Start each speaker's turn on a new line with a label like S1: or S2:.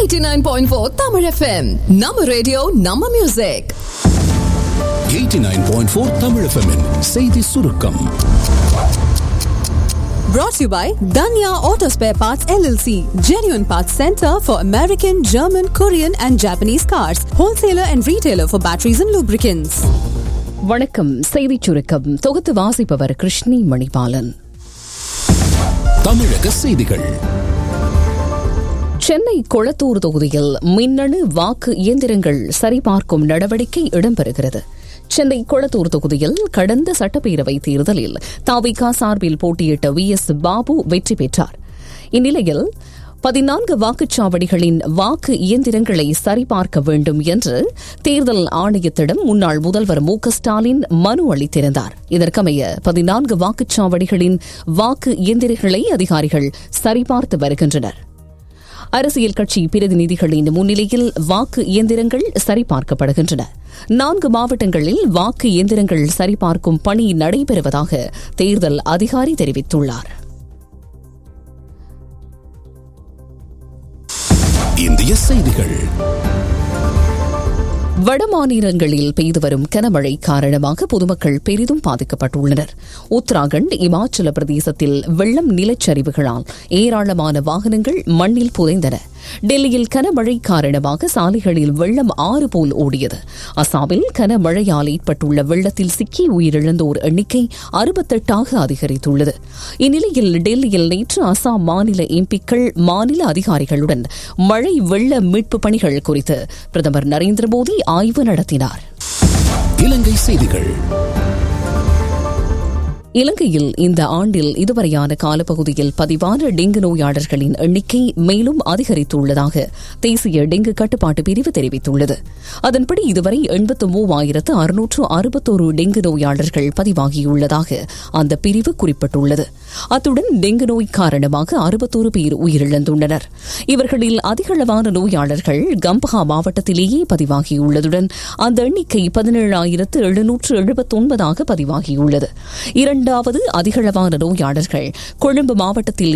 S1: 89.4 Tamil FM. நம்ம radio நம்ம music
S2: 89.4 Tamil FM -இன் செய்தி சுருக்கம்
S1: brought to you by Danya Auto Spare Parts LLC, genuine parts center for American, German, Korean and Japanese cars, wholesaler and retailer for batteries and lubricants.
S3: வணக்கம் செய்திச் சுருக்கம் தொகுத்து வாசிப்பவர் கிருஷ்ணி மணிபாலன்
S2: தமிழக செய்திகள்
S3: சென்னை கொளத்தூர் தொகுதியில் மின்னணு வாக்கு இயந்திரங்கள் சரிபார்க்கும் நடவடிக்கை இடம்பெறுகிறது சென்னை கொளத்தூர் தொகுதியில் கடந்த சட்டப்பேரவை தேர்தலில் தாவிகா சார்பில் போட்டியிட்ட வி எஸ் பாபு வெற்றி பெற்றார் இந்நிலையில் பதினான்கு வாக்குச்சாவடிகளின் வாக்கு இயந்திரங்களை சரிபார்க்க வேண்டும் என்று தேர்தல் ஆணையத்திடம் முன்னாள் முதல்வர் மு க ஸ்டாலின் மனு அளித்திருந்தார் இதற்கமைய பதினான்கு வாக்குச்சாவடிகளின் வாக்கு இயந்திரங்களை அதிகாரிகள் சரிபார்த்து வருகின்றனர் அரசியல் கட்சி பிரதிநிதிகளின் முன்னிலையில் வாக்கு இயந்திரங்கள் சரிபார்க்கப்படுகின்றன நான்கு மாவட்டங்களில் வாக்கு இயந்திரங்கள் சரிபார்க்கும் பணி நடைபெறுவதாக தேர்தல் அதிகாரி தெரிவித்துள்ளார்
S2: இந்திய செய்திகள்
S3: வடமாநிலங்களில் பெய்து வரும் கனமழை காரணமாக பொதுமக்கள் பெரிதும் பாதிக்கப்பட்டுள்ளனர் உத்தராகண்ட் இமாச்சல பிரதேசத்தில் வெள்ளம் நிலச்சரிவுகளால் ஏராளமான வாகனங்கள் மண்ணில் புதைந்தன டெல்லியில் கனமழை காரணமாக சாலைகளில் வெள்ளம் ஆறு போல் ஓடியது அசாமில் கனமழையால் ஏற்பட்டுள்ள வெள்ளத்தில் சிக்கி உயிரிழந்தோர் எண்ணிக்கை அறுபத்தெட்டாக அதிகரித்துள்ளது இந்நிலையில் டெல்லியில் நேற்று அசாம் மாநில எம்பிக்கள் மாநில அதிகாரிகளுடன் மழை வெள்ள மீட்பு பணிகள் குறித்து பிரதமர் நரேந்திர மோடி ஆய்வு நடத்தினார்
S2: இலங்கை செய்திகள்
S3: இலங்கையில் இந்த ஆண்டில் இதுவரையான காலப்பகுதியில் பதிவான டெங்கு நோயாளர்களின் எண்ணிக்கை மேலும் அதிகரித்துள்ளதாக தேசிய டெங்கு கட்டுப்பாட்டு பிரிவு தெரிவித்துள்ளது அதன்படி இதுவரை எண்பத்து மூவாயிரத்து அறுநூற்று அறுபத்தோரு டெங்கு நோயாளர்கள் பதிவாகியுள்ளதாக அந்த பிரிவு குறிப்பிட்டுள்ளது அத்துடன் டெங்கு நோய் காரணமாக அறுபத்தோரு பேர் உயிரிழந்துள்ளனர் இவர்களில் அதிகளவான நோயாளர்கள் கம்பஹா மாவட்டத்திலேயே பதிவாகியுள்ளதுடன் அந்த எண்ணிக்கை பதினேழாயிரத்து எழுநூற்று எழுபத்தொன்பதாக பதிவாகியுள்ளது இரண்டாவது அதிகளவான நோயாளர்கள் கொழும்பு மாவட்டத்தில்